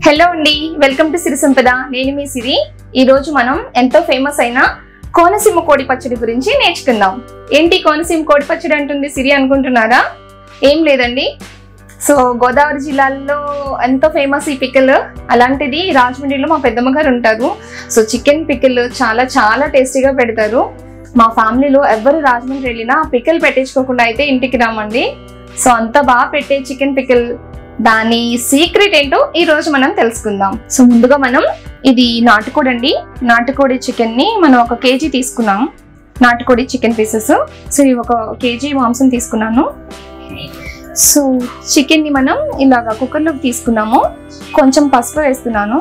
hello అండి welcome to సిరి సంపద నేను మీ సిరి ఈ రోజు మనం ఎంతో ఫేమస్ అయిన కోనసీమ కోడి పచ్చడి గురించి నేర్చుకుందాం ఏంటి కోనసీమ కోడి పచ్చడి అంటుంది సిరి అనుకుంటున్నారా ఏం లేదండి సో గోదావరి జిల్లాలో ఎంతో ఫేమస్ ఈ పికిల్ అలాంటిది రాజమండ్రిలో మా పెద్దమ్మ గారు ఉంటారు సో చికెన్ పికిల్ చాలా చాలా టేస్టీగా పెడతారు మా ఫ్యామిలీలో ఎవరు రాజమండ్రి వెళ్ళినా పికిల్ పెట్టించుకోకుండా అయితే ఇంటికి రామండి సో అంత బాగా పెట్టే చికెన్ పికిల్ దాని సీక్రెట్ ఏంటో ఈ రోజు మనం తెలుసుకుందాం సో ముందుగా మనం ఇది నాటుకోడి అండి నాటుకోడి చికెన్ ని మనం ఒక కేజీ తీసుకున్నాం నాటుకోడి చికెన్ పీసెస్ సో ఇవి ఒక కేజీ మాంసం తీసుకున్నాను సో చికెన్ ని మనం ఇలాగా కుక్కర్లోకి తీసుకున్నాము కొంచెం పసుపు వేస్తున్నాను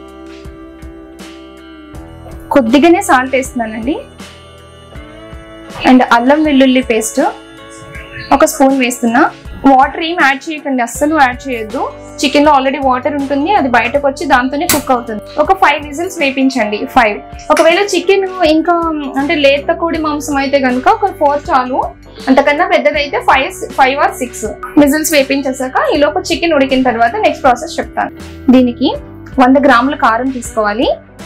కొద్దిగానే సాల్ట్ వేస్తున్నానండి అండ్ అల్లం వెల్లుల్లి పేస్ట్ ఒక స్పూన్ వేస్తున్నా వాటర్ ఏం యాడ్ చేయకండి అస్సలు యాడ్ చేయొద్దు చికెన్ లో ఆల్రెడీ వాటర్ ఉంటుంది అది బయటకు వచ్చి దాంతోనే కుక్ అవుతుంది ఒక ఫైవ్ విజిల్స్ వేపించండి ఫైవ్ ఒకవేళ చికెన్ ఇంకా అంటే లేత కోడి మాంసం అయితే కనుక ఒక ఫోర్ చాలు అంతకన్నా పెద్దదైతే five five or six whistles వేపించేసాక ఈ లోపు చికెన్ ఉడికిన తర్వాత నెక్స్ట్ ప్రాసెస్ చెప్తాను దీనికి వంద గ్రాముల కారం తీసుకోవాలి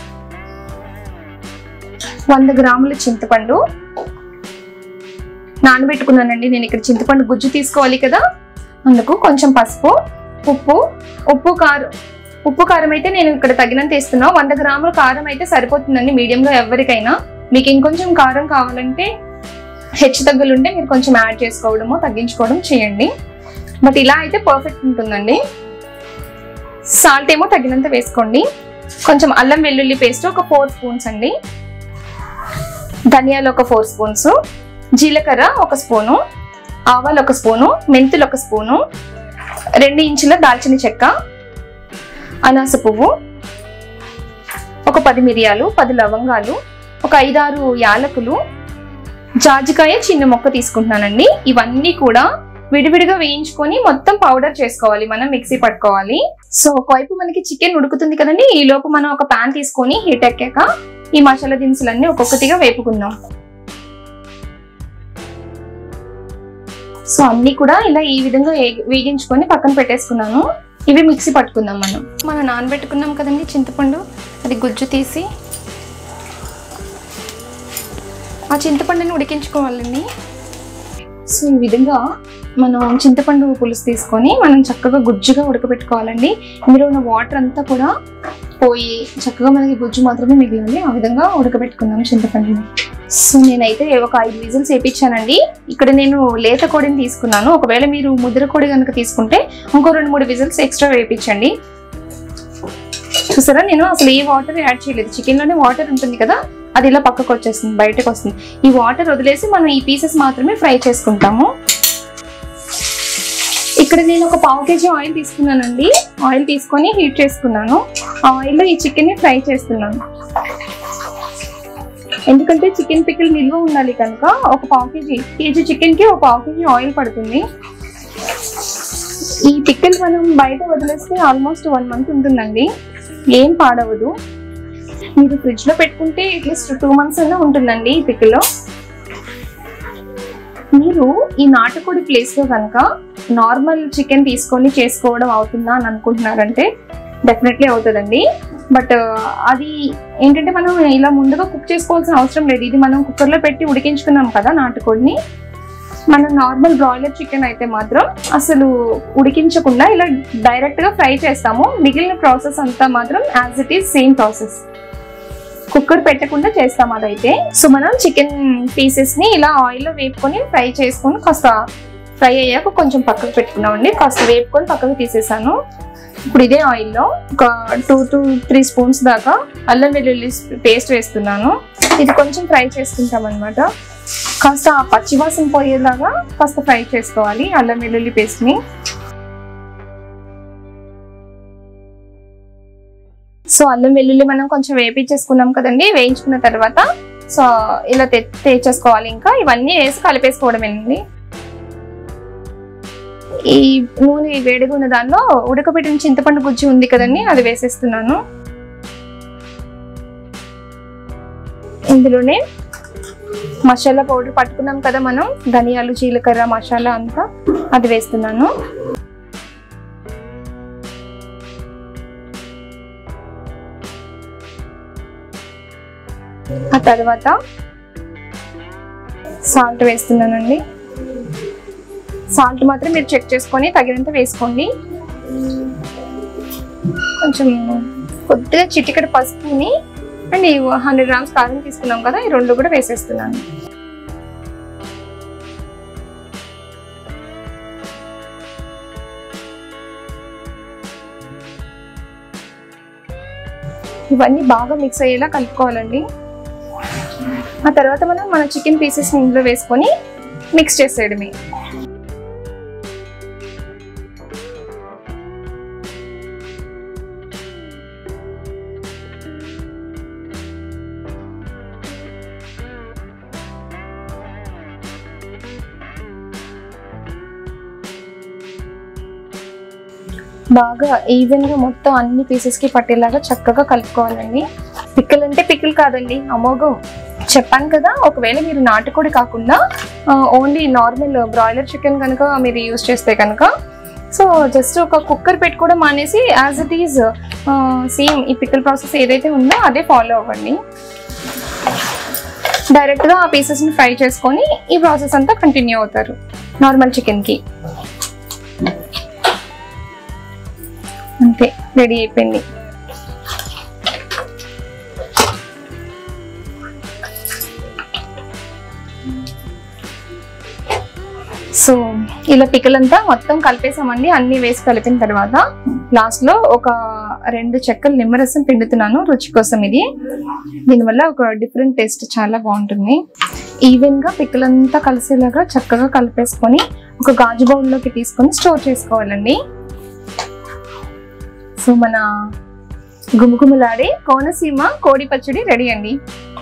వంద గ్రాముల చింతపండు నానబెట్టుకున్నానండి నేను ఇక్కడ చింతపండు గుజ్జు తీసుకోవాలి కదా అందుకు కొంచెం పసుపు ఉప్పు ఉప్పు కారం ఉప్పు కారం అయితే నేను ఇక్కడ తగినంత వేస్తున్నా వంద గ్రాముల కారం అయితే సరిపోతుందండి మీడియంలో ఎవరికైనా మీకు ఇంకొంచెం కారం కావాలంటే హెచ్చు తగ్గులుంటే మీరు కొంచెం యాడ్ చేసుకోవడమో తగ్గించుకోవడం చేయండి బట్ ఇలా అయితే పర్ఫెక్ట్ ఉంటుందండి సాల్ట్ ఏమో తగినంత వేసుకోండి కొంచెం అల్లం వెల్లుల్లి పేస్ట్ ఒక ఫోర్ స్పూన్స్ అండి ధనియాలు ఒక ఫోర్ స్పూన్స్ జీలకర్ర ఒక స్పూను ఆవాలు ఒక స్పూను మెంతులు ఒక స్పూను రెండు ఇంచుల దాల్చిన చెక్క అనాస పువ్వు ఒక పది మిరియాలు పది లవంగాలు ఒక ఐదారు యాలకులు జాజికాయ చిన్న మొక్క తీసుకుంటున్నానండి ఇవన్నీ కూడా విడివిడిగా వేయించుకొని మొత్తం పౌడర్ చేసుకోవాలి మనం మిక్సీ పట్టుకోవాలి సో ఒకవైపు మనకి చికెన్ ఉడుకుతుంది కదండి ఈ లోపు మనం ఒక పాన్ తీసుకొని హీట్ ఎక్కాక ఈ మసాలా దినుసులన్నీ ఒక్కొక్కటిగా వేపుకుందాం సో అన్ని కూడా ఇలా ఈ విధంగా ఏ- వేగించుకొని పక్కన పెట్టేసుకున్నాను ఇవి మిక్సీ పట్టుకుందాం మనం మనం నానబెట్టుకున్నాం కదండి చింతపండు అది గుజ్జు తీసి ఆ చింతపండుని ఉడికించుకోవాలండి సో ఈ విధంగా మనం చింతపండు పులుసు తీసుకొని మనం చక్కగా గుజ్జుగా ఉడకబెట్టుకోవాలండి ఇందులో ఉన్న వాటర్ అంతా కూడా పోయి చక్కగా మనకి గుజ్జు మాత్రమే మిగిలింది ఆ విధంగా ఉడకబెట్టుకుందాం చింతపండుని సో నేనైతే ఒక ఐదు విజిల్స్ వేయించానండి ఇక్కడ నేను లేత కోడిని తీసుకున్నాను ఒకవేళ మీరు ముద్ర కోడి కనుక తీసుకుంటే ఇంకో రెండు మూడు విజిల్స్ ఎక్స్ట్రా వేయించండి చూసారా నేను అసలు ఏ వాటర్ యాడ్ చేయలేదు చికెన్ లోనే వాటర్ ఉంటుంది కదా అది ఇలా పక్కకు వచ్చేస్తుంది బయటకు వస్తుంది ఈ వాటర్ వదిలేసి మనం ఈ పీసెస్ మాత్రమే ఫ్రై చేసుకుంటాము ఇక్కడ నేను ఒక పావు కేజీ ఆయిల్ తీసుకున్నానండి ఆయిల్ తీసుకొని హీట్ చేసుకున్నాను ఆ ఆయిల్లో ఈ చికెన్ ని ఫ్రై చేస్తున్నాను ఎందుకంటే చికెన్ పికిల్ నిల్వ ఉండాలి కనుక ఒక పావు కేజీ కేజీ చికెన్ కి ఒక పావు కేజీ ఆయిల్ పడుతుంది ఈ పికిల్ మనం బయట వదిలేస్తే ఆల్మోస్ట్ వన్ మంత్ ఉంటుందండి ఏం పాడవదు మీరు ఫ్రిడ్జ్ లో పెట్టుకుంటే అట్లీస్ట్ టూ మంత్స్ అయినా ఉంటుందండి ఈ పికిల్ మీరు ఈ నాటుకోడి ప్లేస్ లో కనుక నార్మల్ చికెన్ తీసుకొని చేసుకోవడం అవుతుందా అని అనుకుంటున్నారంటే డెఫినెట్లీ అవుతుందండి బట్ అది ఏంటంటే మనం ఇలా ముందుగా కుక్ చేసుకోవాల్సిన అవసరం లేదు ఇది మనం కుక్కర్లో పెట్టి ఉడికించుకున్నాం కదా నాటుకోడిని మనం నార్మల్ బ్రాయిలర్ చికెన్ అయితే మాత్రం అసలు ఉడికించకుండా ఇలా డైరెక్ట్ గా ఫ్రై చేస్తాము మిగిలిన ప్రాసెస్ అంతా మాత్రం as it is same process cooker పెట్టకుండా చేస్తాం అదైతే సో మనం చికెన్ పీసెస్ ని ఇలా ఆయిల్ లో వేపుకొని ఫ్రై చేసుకొని కాస్త ఫ్రై అయ్యాక కొంచెం పక్కకు పెట్టుకున్నామండి కాస్త వేపుకొని పక్కకు తీసేసాను ఇప్పుడు ఇదే ఆయిల్లో ఒక టూ టు త్రీ స్పూన్స్ దాకా అల్లం వెల్లుల్లి పేస్ట్ వేస్తున్నాను ఇది కొంచెం ఫ్రై చేసుకుంటాం అనమాట కాస్త ఆ పచ్చివాసన పోయేలాగా కాస్త ఫ్రై చేసుకోవాలి అల్లం వెల్లుల్లి పేస్ట్ ని సో అల్లం వెల్లుల్లి మనం కొంచెం వేపించేసుకున్నాం కదండి వేయించుకున్న తర్వాత సో ఇలా తె తెచ్చేసుకోవాలి ఇంకా ఇవన్నీ వేసి కలిపేసుకోవడమేనండి ఈ నూనె వేడిగా ఉన్న దానిలో ఉడకబెట్టిన చింతపండు గుజ్జు ఉంది కదండి అది వేసేస్తున్నాను ఇందులోనే మసాలా పౌడర్ పట్టుకున్నాం కదా మనం ధనియాలు జీలకర్ర మసాలా అంతా అది వేస్తున్నాను ఆ తర్వాత సాల్ట్ వేస్తున్నానండి సాల్ట్ మాత్రం మీరు చెక్ చేసుకొని తగినంత వేసుకోండి కొంచెం కొద్దిగా చిటికెడు పసుపుని అండ్ ఈ హండ్రెడ్ గ్రామ్స్ కారం తీసుకున్నాం కదా ఈ రెండు కూడా వేసేస్తున్నాను ఇవన్నీ బాగా మిక్స్ అయ్యేలా కలుపుకోవాలండి ఆ తర్వాత మనం మన చికెన్ పీసెస్ ఇందులో వేసుకొని మిక్స్ చేసేయడమే బాగా ఈవెన్ గా మొత్తం అన్ని పీసెస్ కి పట్టేలాగా చక్కగా కలుపుకోవాలండి పిక్కలు అంటే పిక్కలు కాదండి అమోఘం చెప్పాను కదా ఒకవేళ మీరు నాటుకోడి కాకుండా ఓన్లీ నార్మల్ బ్రాయిలర్ చికెన్ కనుక మీరు యూస్ చేస్తే కనుక సో జస్ట్ ఒక కుక్కర్ పెట్టుకోవడం మానేసి యాజ్ ఇట్ ఈజ్ సేమ్ ఈ పిక్కల్ ప్రాసెస్ ఏదైతే ఉందో అదే ఫాలో అవ్వండి డైరెక్ట్గా ఆ పీసెస్ని ఫ్రై చేసుకొని ఈ ప్రాసెస్ అంతా కంటిన్యూ అవుతారు నార్మల్ చికెన్కి అంతే రెడీ అయిపోయింది సో ఇలా పిక్కలంతా మొత్తం కలిపేసామండి అన్ని వేసి కలిపిన తర్వాత లాస్ట్ లో ఒక రెండు చెక్కలు నిమ్మరసం పిండుతున్నాను రుచి కోసం ఇది దీనివల్ల ఒక డిఫరెంట్ టేస్ట్ చాలా బాగుంటుంది ఈవెన్ గా పిక్కలంతా కలిసేలాగా చక్కగా కలిపేసుకొని ఒక గాజు బౌల్లోకి తీసుకొని స్టోర్ చేసుకోవాలండి సో మన గుమగుమలాడే కోనసీమ కోడి పచ్చడి రెడీ అండి